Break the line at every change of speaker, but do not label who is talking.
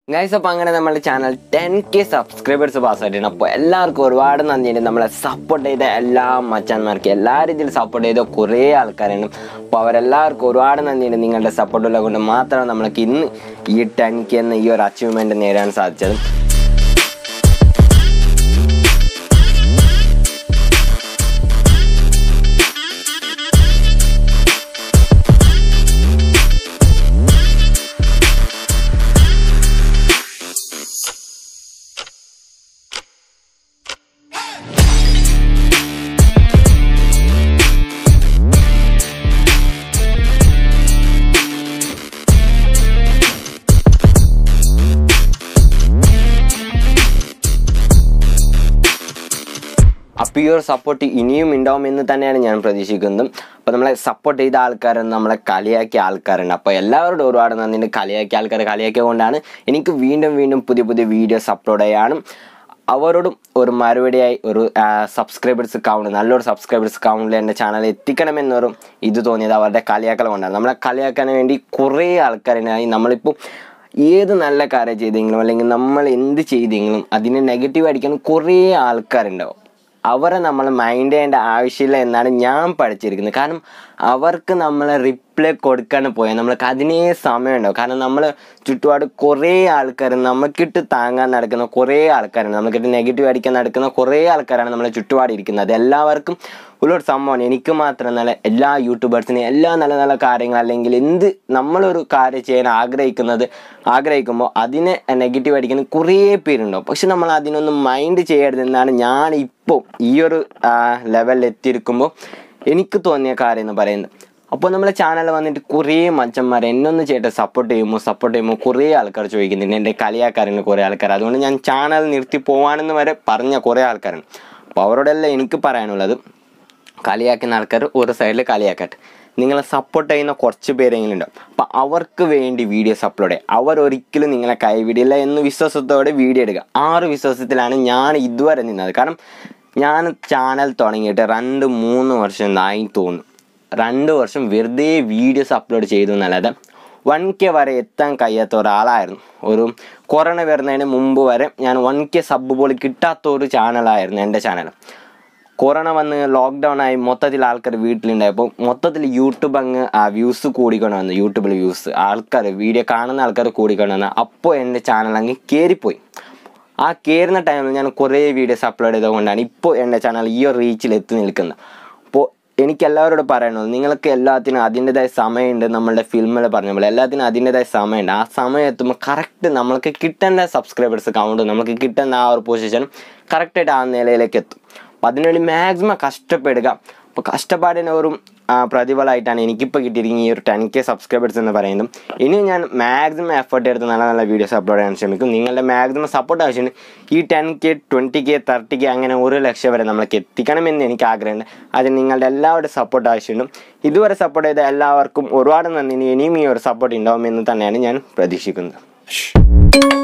guys അപ്പോൾ അങ്ങനെ നമ്മുടെ ചാനൽ ടെൻ കെ സബ്സ്ക്രൈബേഴ്സ് പാസ്സായിട്ടുണ്ട് അപ്പോൾ എല്ലാവർക്കും ഒരുപാട് നന്ദിയുണ്ട് നമ്മളെ സപ്പോർട്ട് ചെയ്ത എല്ലാ മച്ചാന്മാർക്കും എല്ലാ രീതിയിലും സപ്പോർട്ട് ചെയ്ത കുറേ ആൾക്കാരുണ്ട് അപ്പോൾ അവരെല്ലാവർക്കും ഒരുപാട് നന്ദിയുണ്ട് നിങ്ങളുടെ സപ്പോർട്ടുള്ള കൊണ്ട് മാത്രമാണ് നമ്മൾക്ക് ഇന്ന് ഈ ടെൻ കെ എന്ന ഈ ഒരു അച്ചീവ്മെൻറ്റ് നേടാൻ സാധിച്ചത് അപ്പോൾ ഈ ഒരു സപ്പോർട്ട് ഇനിയും ഉണ്ടാവും എന്ന് തന്നെയാണ് ഞാൻ പ്രതീക്ഷിക്കുന്നത് അപ്പോൾ നമ്മളെ സപ്പോർട്ട് ചെയ്ത ആൾക്കാരും നമ്മളെ കളിയാക്കിയ ആൾക്കാരുണ്ട് അപ്പോൾ എല്ലാവരോടും ഒരുപാട് നന്ദിയുണ്ട് കളിയാക്കിയ ആൾക്കാർ കളിയാക്കിയ കൊണ്ടാണ് എനിക്ക് വീണ്ടും വീണ്ടും പുതിയ പുതിയ വീഡിയോസ് അപ്ലോഡ് ചെയ്യാനും അവരോടും ഒരു മറുപടിയായി ഒരു സബ്സ്ക്രൈബേഴ്സ് കൗണ്ട് നല്ലൊരു സബ്സ്ക്രൈബേഴ്സ് കൗണ്ടിൽ എൻ്റെ ചാനൽ എത്തിക്കണമെന്നൊരു ഇത് തോന്നിയത് അവരുടെ കളിയാക്കൽ കൊണ്ടാണ് നമ്മളെ കളിയാക്കാൻ വേണ്ടി കുറേ ആൾക്കാരുണ്ടായി നമ്മളിപ്പോൾ ഏത് നല്ല കാര്യം ചെയ്തെങ്കിലും അല്ലെങ്കിൽ നമ്മൾ എന്ത് ചെയ്തെങ്കിലും അതിനെ നെഗറ്റീവ് അടിക്കാൻ കുറേ ആൾക്കാരുണ്ടാവും അവരെ നമ്മൾ മൈൻഡ് ചെയ്യേണ്ട ആവശ്യമില്ല എന്നാണ് ഞാൻ പഠിച്ചിരിക്കുന്നത് കാരണം അവർക്ക് നമ്മൾ റിപ്ലൈ കൊടുക്കാൻ പോയാൽ നമ്മൾക്ക് അതിനേ സമയമുണ്ടാവും കാരണം നമ്മൾ ചുറ്റുപാട് കുറേ ആൾക്കാർ നമുക്കിട്ട് താങ്ങാൻ നടക്കുന്ന കുറേ ആൾക്കാരാണ് നമുക്കിട്ട് നെഗറ്റീവ് അടിക്കാൻ നടക്കുന്ന കുറേ ആൾക്കാരാണ് നമ്മളെ ചുറ്റുപാട് ഇരിക്കുന്നത് എല്ലാവർക്കും ഉള്ളൊരു സംഭവമാണ് എനിക്ക് മാത്രമല്ല എല്ലാ യൂട്യൂബേഴ്സിനും എല്ലാ നല്ല നല്ല കാര്യങ്ങൾ അല്ലെങ്കിൽ എന്ത് നമ്മളൊരു കാര്യം ചെയ്യാൻ ആഗ്രഹിക്കുന്നത് ആഗ്രഹിക്കുമ്പോൾ അതിനെ നെഗറ്റീവ് അടിക്കുന്ന കുറേ പേരുണ്ടാവും പക്ഷെ നമ്മൾ അതിനൊന്നും മൈൻഡ് ചെയ്യരുതെന്നാണ് ഞാൻ ഇപ്പോൾ ഈ ഒരു ലെവലിൽ എത്തിയിരിക്കുമ്പോൾ എനിക്ക് തോന്നിയ കാര്യം എന്ന് പറയുന്നത് അപ്പോൾ നമ്മളെ ചാനൽ വന്നിട്ട് കുറേ മച്ചന്മാർ എന്നൊന്ന് ചേട്ടൻ സപ്പോർട്ട് ചെയ്യുമ്പോൾ സപ്പോർട്ട് ചെയ്യുമ്പോൾ കുറേ ആൾക്കാർ ചോദിക്കുന്നുണ്ട് എൻ്റെ കളിയാക്കാരുണ്ട് കുറേ ആൾക്കാർ അതുകൊണ്ട് ഞാൻ ചാനൽ നിർത്തി പോവാണെന്ന് വരെ പറഞ്ഞ കുറേ ആൾക്കാരുണ്ട് അപ്പോൾ അവരോടെല്ലാം എനിക്ക് പറയാനുള്ളത് കളിയാക്കുന്ന ആൾക്കാർ ഒരു സൈഡിൽ കളിയാക്കട്ടെ നിങ്ങളെ സപ്പോർട്ട് ചെയ്യുന്ന കുറച്ച് പേരെങ്കിലും ഉണ്ടാവും അപ്പം അവർക്ക് വേണ്ടി വീഡിയോസ് അപ്ലോഡ് ചെയ്യുക അവർ ഒരിക്കലും നിങ്ങളെ കൈവിടില്ല എന്ന് വിശ്വാസത്തോടെ വീഡിയോ എടുക്കുക ആ ഒരു വിശ്വാസത്തിലാണ് ഞാൻ ഇതുവരെ നിന്നത് കാരണം ഞാൻ ചാനൽ തുടങ്ങിയിട്ട് രണ്ട് മൂന്ന് വർഷം ആയി തോന്നുന്നു രണ്ട് വർഷം വെറുതെ വീഡിയോസ് അപ്ലോഡ് ചെയ്തു എന്നല്ലാതെ വൺ കെ വരെ എത്താൻ കഴിയാത്ത ഒരാളായിരുന്നു ഒരു കൊറോണ വരുന്നതിന് മുമ്പ് വരെ ഞാൻ വൺ കെ സബ് പോലും കിട്ടാത്ത ഒരു ചാനലായിരുന്നു എൻ്റെ ചാനൽ കൊറോണ വന്ന് ലോക്ക്ഡൗൺ ആയി മൊത്തത്തിൽ ആൾക്കാർ വീട്ടിലുണ്ടായപ്പോൾ മൊത്തത്തിൽ യൂട്യൂബ് അങ്ങ് ആ വ്യൂസ് കൂടിക്കൊണ്ട് വന്നു യൂട്യൂബിൽ വ്യൂസ് ആൾക്കാർ വീഡിയോ കാണുന്ന ആൾക്കാർ കൂടിക്കൊണ്ട് വന്നു അപ്പോൾ എൻ്റെ ചാനൽ അങ്ങ് കയറിപ്പോയി ആ കയറുന്ന ടൈമിൽ ഞാൻ കുറേ വീഡിയോസ് അപ്ലോഡ് ചെയ്തുകൊണ്ടാണ് ഇപ്പോൾ എൻ്റെ ചാനൽ ഈ ഒരു റീച്ചിൽ എത്തി നിൽക്കുന്നത് അപ്പോൾ എനിക്ക് എല്ലാവരോടും പറയണത് നിങ്ങൾക്ക് എല്ലാത്തിനും അതിൻ്റെതായ സമയമുണ്ട് നമ്മളുടെ ഫിലിമിൽ പറഞ്ഞ പോലെ എല്ലാത്തിനും അതിൻ്റെതായ സമയമുണ്ട് ആ സമയം എത്തുമ്പോൾ കറക്റ്റ് നമ്മൾക്ക് കിട്ടേണ്ട സബ്സ്ക്രൈബേഴ്സ് കൗണ്ട് നമുക്ക് കിട്ടുന്ന ആ ഒരു പൊസിഷൻ കറക്റ്റായിട്ട് ആ നിലയിലേക്ക് എത്തും അപ്പം അതിനുവേണ്ടി മാക്സിമം കഷ്ടപ്പെടുക അപ്പോൾ കഷ്ടപ്പാടിന് ഒരു പ്രതിഫലമായിട്ടാണ് എനിക്കിപ്പോൾ കിട്ടിയിരിക്കുന്നത് ഈ ഒരു ടെൻ കെ സബ്സ്ക്രൈബേഴ്സ് എന്ന് പറയുന്നത് ഇനിയും ഞാൻ മാക്സിമം എഫേർട്ട് എടുത്ത് നല്ല നല്ല വീഡിയോസ് അപ്ലോഡ് ചെയ്യാൻ ശ്രമിക്കും നിങ്ങളുടെ മാക്സിമം സപ്പോർട്ട് ആവശ്യമുണ്ട് ഈ ten K twenty K thirty K അങ്ങനെ ഒരു ലക്ഷം വരെ നമ്മൾക്ക് എത്തിക്കണമെന്ന് എനിക്ക് ആഗ്രഹമുണ്ട് അതിന് നിങ്ങളുടെ എല്ലാവരുടെ സപ്പോർട്ട് ആവശ്യമുണ്ട് ഇതുവരെ സപ്പോർട്ട് ചെയ്ത എല്ലാവർക്കും ഒരുപാട് നന്ദി ഇനിയും ഈ ഒരു സപ്പോർട്ട് ഉണ്ടാവുമെന്ന് തന്നെയാണ് ഞാൻ പ്രതീക്ഷിക്കുന്നത്